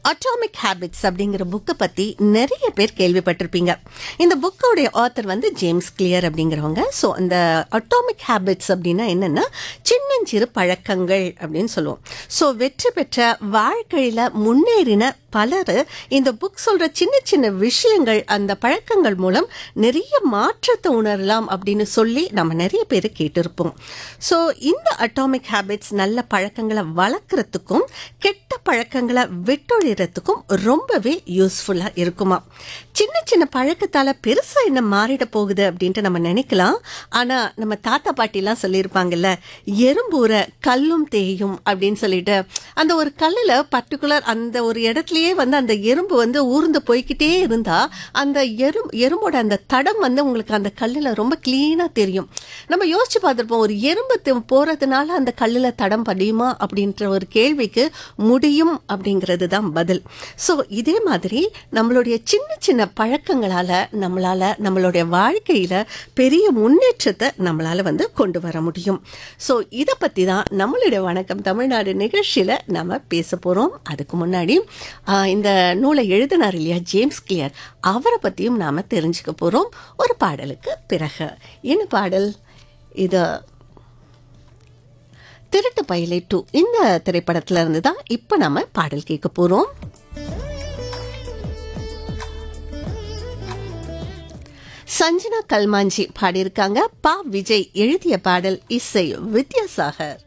atomic habits அப்படிங்கிற புக்கை பற்றி நிறைய பேர் கேள்விப்பட்டிருப்பீங்க இந்த புக்கோடைய ஆத்தர் வந்து ஜேம்ஸ் கிளியர் அப்படிங்கிறவங்க ஸோ அந்த அட்டாமிக் ஹேபிட்ஸ் அப்படின்னா என்னென்னா சின்னஞ்சிறு பழக்கங்கள் அப்படின்னு சொல்லுவோம் ஸோ வெற்றி பெற்ற வாழ்க்கையில் முன்னேறின பலர் இந்த புக் சொல்கிற சின்ன சின்ன விஷயங்கள் அந்த பழக்கங்கள் மூலம் நிறைய மாற்றத்தை உணரலாம் அப்படின்னு சொல்லி நம்ம நிறைய பேர் கேட்டிருப்போம் ஸோ இந்த அட்டாமிக் ஹேபிட்ஸ் நல்ல பழக்கங்களை வளர்க்குறதுக்கும் கெட்ட பழக்கங்களை விட்டொழிறதுக்கும் ரொம்பவே யூஸ்ஃபுல்லாக இருக்குமா சின்ன சின்ன பழக்கத்தால் பெருசாக என்ன மாறிட போகுது அப்படின்ட்டு நம்ம நினைக்கலாம் ஆனால் நம்ம தாத்தா பாட்டிலாம் சொல்லியிருப்பாங்கல்ல எறும்பூர கல்லும் தேயும் அப்படின்னு சொல்லிட்டு அந்த ஒரு கல்லில் பர்டிகுலர் அந்த ஒரு இடத்துலயே வந்து அந்த எறும்பு வந்து ஊர்ந்து போய்க்கிட்டே இருந்தா அந்த எறும் எறும்போட அந்த தடம் வந்து உங்களுக்கு அந்த கல்லில் ரொம்ப க்ளீனாக தெரியும் நம்ம யோசிச்சு பார்த்துருப்போம் ஒரு எறும்பு தி- போறதுனால அந்த கல்லில் தடம் படியுமா அப்படின்ற ஒரு கேள்விக்கு முடியும் அப்படிங்கிறது தான் பதில் ஸோ இதே மாதிரி நம்மளுடைய சின்ன சின்ன பழக்கங்களால நம்மளால நம்மளுடைய வாழ்க்கையில பெரிய முன்னேற்றத்தை நம்மளால வந்து கொண்டு வர முடியும் ஸோ இதை பத்தி தான் நம்மளுடைய வணக்கம் தமிழ்நாடு நிகழ்ச்சியில நம்ம பேச போறோம் அதுக்கு முன்னாடி ஆஹ், இந்த நூலை எழுதினார் இல்லையா ஜேம்ஸ் கிளியர் அவரை பத்தியும் நாம தெரிஞ்சுக்க போறோம் ஒரு பாடலுக்கு பிறகு என்ன பாடல் இது திருட்டு பயிலை டூ இந்த திரைப்படத்துல இருந்து தான் இப்ப நாம பாடல் கேட்க போறோம் சஞ்சனா கல்மாஞ்சி பாடியிருக்காங்க பா விஜய் எழுதிய பாடல் இசை வித்யாசாகர்